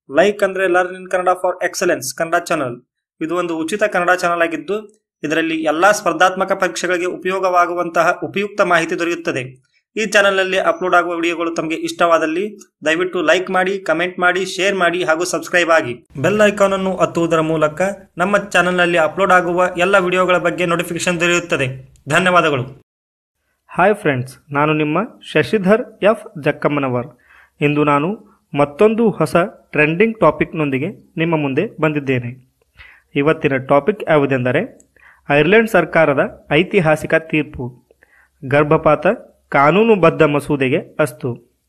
like ಅಂದ್ರೆ learn in Kannada for excellence Kannada channel ಇದು ಒಂದು ಉಚಿತ ಕನ್ನಡ ಚಾನಲ್ ಆಗಿದ್ದು ಇದರಲ್ಲಿ ಎಲ್ಲಾ ಸ್ಪರ್ಧಾತ್ಮಕ ಪರೀಕ್ಷೆಗಳಿಗೆ ಉಪಯೋಗವಾಗುವಂತಹ ಉಪಯುಕ್ತ ಮಾಹಿತಿ ದೊರೆಯುತ್ತದೆ ಈ ಚಾನಲ್ನಲ್ಲಿ ಅಪ್ಲೋಡ್ ಆಗುವ ವಿಡಿಯೋಗಳು ತಮಗೆ ಇಷ್ಟವಾದಲ್ಲಿ ದಯವಿಟ್ಟು ಲೈಕ್ ಮಾಡಿ ಕಮೆಂಟ್ ಮಾಡಿ ಶೇರ್ ಮಾಡಿ ಹಾಗೂ ಸಬ್ಸ್ಕ್ರೈಬ್ ಆಗಿ ಬೆಲ್ ಐಕಾನ್ ಅನ್ನು ಒತ್ತುವುದರ ಮೂಲಕ ನಮ್ಮ ಚಾನಲ್ನಲ್ಲಿ ಅಪ್ಲೋಡ್ ಆಗುವ ಎಲ್ಲ ವಿಡಿಯೋಗಳ ಬಗ್ಗೆ ನೋಟಿಫಿಕೇಶನ್ ದೊರೆಯುತ್ತದೆ ಧನ್ಯವಾದಗಳು ಹಾಯ್ ಫ್ರೆಂಡ್ಸ್ ನಾನು ನಿಮ್ಮ ಶಶಿಧರ್ ಎಫ್ ಜಕ್ಕಮ್ಮನವರ್ ಇಂದು ನಾನು ಮತ್ತೊಂದು ಹೊಸ ಟ್ರೆಂಡಿಂಗ್ ಟಾಪಿಕ್ನೊಂದಿಗೆ ನಿಮ್ಮ ಮುಂದೆ ಬಂದಿದ್ದೇನೆ ಇವತ್ತಿನ ಟಾಪಿಕ್ ಯಾವುದೆಂದರೆ ಐರ್ಲೆಂಡ್ ಸರ್ಕಾರದ ಐತಿಹಾಸಿಕ ತೀರ್ಪು ಗರ್ಭಪಾತ ಕಾನೂನುಬದ್ಧ ಮಸೂದೆಗೆ ಅಸ್ತು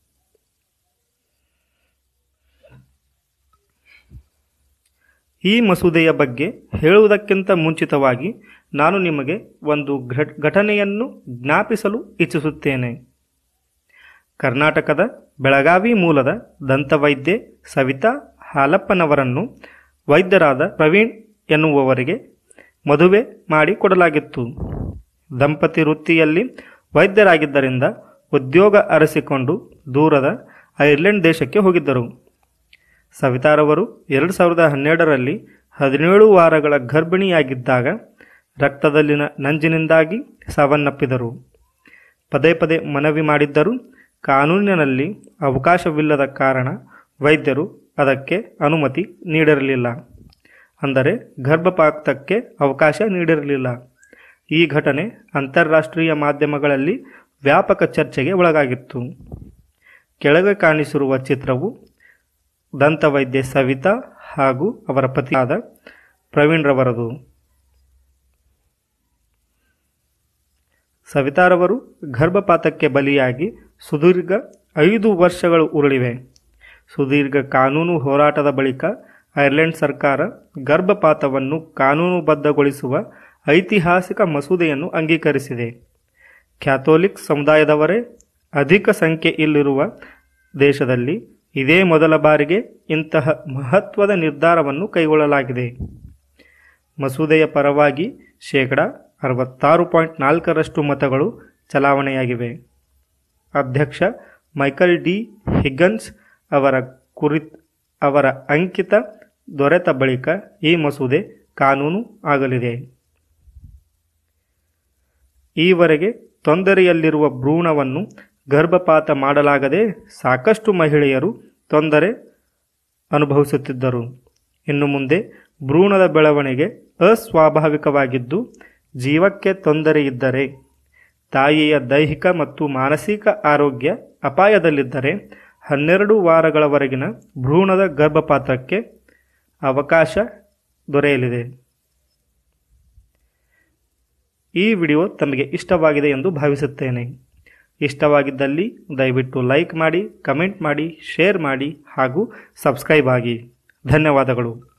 ಈ ಮಸೂದೆಯ ಬಗ್ಗೆ ಹೇಳುವುದಕ್ಕಿಂತ ಮುಂಚಿತವಾಗಿ ನಾನು ನಿಮಗೆ ಒಂದು ಘಟ್- ಘಟನೆಯನ್ನು ಜ್ಞಾಪಿಸಲು ಇಚ್ಛಿಸುತ್ತೇನೆ ಕರ್ನಾಟಕದ ಬೆಳಗಾವಿ ಮೂಲದ ದಂತವೈದ್ಯೆ ಸವಿತಾ ಹಾಲಪ್ಪನವರನ್ನು ವೈದ್ಯರಾದ ಪ್ರವೀಣ್ ಎನ್ನುವವರಿಗೆ ಮದುವೆ ಮಾಡಿಕೊಡಲಾಗಿತ್ತು ದಂಪತಿ ವೃತ್ತಿಯಲ್ಲಿ ವೈದ್ಯರಾಗಿದ್ದರಿಂದ ಉದ್ಯೋಗ ಅರಸಿಕೊಂಡು ದೂರದ ಐರ್ಲೆಂಡ್ ದೇಶಕ್ಕೆ ಹೋಗಿದ್ದರು ಸವಿತಾರವರು ಎರಡು ಸಾವಿರದ ಹನ್ನೆರಡರಲ್ಲಿ ಹದಿನೇಳು ವಾರಗಳ ಗರ್ಭಿಣಿಯಾಗಿದ್ದಾಗ ರಕ್ತದಲ್ಲಿನ ನಂಜಿನಿಂದಾಗಿ ಸಾವನ್ನಪ್ಪಿದರು ಪದೇ ಪದೇ ಮನವಿ ಮಾಡಿದ್ದರೂ ಕಾನೂನಿನಲ್ಲಿ ಅವಕಾಶವಿಲ್ಲದ ಕಾರಣ ವೈದ್ಯರು ಅದಕ್ಕೆ ಅನುಮತಿ ನೀಡಿರಲಿಲ್ಲ ಅಂದರೆ ಗರ್ಭಪಾತಕ್ಕೆ ಅವಕಾಶ ನೀಡಿರಲಿಲ್ಲ ಈ ಘಟನೆ ಅಂತಾರಾಷ್ಟ್ರೀಯ ಮಾಧ್ಯಮಗಳಲ್ಲಿ ವ್ಯಾಪಕ ಚರ್ಚೆಗೆ ಒಳಗಾಗಿತ್ತು ಕೆಳಗೆ ಕಾಣಿಸಿರುವ ಚಿತ್ರವು ದಂತವೈದ್ಯೆ ಸವಿತಾ ಹಾಗೂ ಅವರ ಪತಿಯಾದ ಪ್ರವೀಣ್ ರವರದು ಸವಿತಾರವರು ಗರ್ಭಪಾತಕ್ಕೆ ಬಲಿಯಾಗಿ ಸುದೀರ್ಘ ಐದು ವರ್ಷಗಳು ಉರುಳಿವೆ ಸುದೀರ್ಘ ಕಾನೂನು ಹೋರಾಟದ ಬಳಿಕ ಐರ್ಲೆಂಡ್ ಸರ್ಕಾರ ಗರ್ಭಪಾತವನ್ನು ಕಾನೂನುಬದ್ಧಗೊಳಿಸುವ ಐತಿಹಾಸಿಕ ಮಸೂದೆಯನ್ನು ಅಂಗೀಕರಿಸಿದೆ ಕ್ಯಾಥೋಲಿಕ್ ಸಮುದಾಯದವರೇ ಅಧಿಕ ಸಂಖ್ಯೆ ಇಲ್ಲಿರುವ ದೇಶದಲ್ಲಿ ಇದೇ ಮೊದಲ ಬಾರಿಗೆ ಇಂತಹ ಮಹತ್ವದ ನಿರ್ಧಾರವನ್ನು ಕೈಗೊಳ್ಳಲಾಗಿದೆ ಮಸೂದೆಯ ಪರವಾಗಿ ಶೇಕಡ ಅರವತ್ತಾರು ಪಾಯಿಂಟ್ ನಾಲ್ಕರಷ್ಟು ಮತಗಳು ಚಲಾವಣೆಯಾಗಿವೆ ಅಧ್ಯಕ್ಷ ಮೈಕಲ್ ಡಿ ಹಿಗನ್ಸ್ ಅವರ ಕುರಿತ್ ಅವರ ಅಂಕಿತ ದೊರೆತ ಬಳಿಕ ಈ ಮಸೂದೆ ಕಾನೂನು ಆಗಲಿದೆ ಈವರೆಗೆ ತೊಂದರೆಯಲ್ಲಿರುವ ಭ್ರೂಣವನ್ನು ಗರ್ಭಪಾತ ಮಾಡಲಾಗದೆ ಸಾಕಷ್ಟು ಮಹಿಳೆಯರು ತೊಂದರೆ ಅನುಭವಿಸುತ್ತಿದ್ದರು ಇನ್ನು ಮುಂದೆ ಭ್ರೂಣದ ಬೆಳವಣಿಗೆ ಅಸ್ವಾಭಾವಿಕವಾಗಿದ್ದು ಜೀವಕ್ಕೆ ತೊಂದರೆ ಇದ್ದರೆ ತಾಯಿಯ ದೈಹಿಕ ಮತ್ತು ಮಾನಸಿಕ ಆರೋಗ್ಯ ಅಪಾಯದಲ್ಲಿದ್ದರೆ ಹನ್ನೆರಡು ವಾರಗಳವರೆಗಿನ ಭ್ರೂಣದ ಗರ್ಭಪಾತಕ್ಕೆ ಅವಕಾಶ ದೊರೆಯಲಿದೆ ಈ ವಿಡಿಯೋ ತಮಗೆ ಇಷ್ಟವಾಗಿದೆ ಎಂದು ಭಾವಿಸುತ್ತೇನೆ ಇಷ್ಟವಾಗಿದ್ದಲ್ಲಿ ದಯವಿಟ್ಟು ಲೈಕ್ ಮಾಡಿ ಕಮೆಂಟ್ ಮಾಡಿ ಶೇರ್ ಮಾಡಿ ಹಾಗೂ ಸಬ್ಸ್ಕ್ರೈಬ್ ಆಗಿ ಧನ್ಯವಾದಗಳು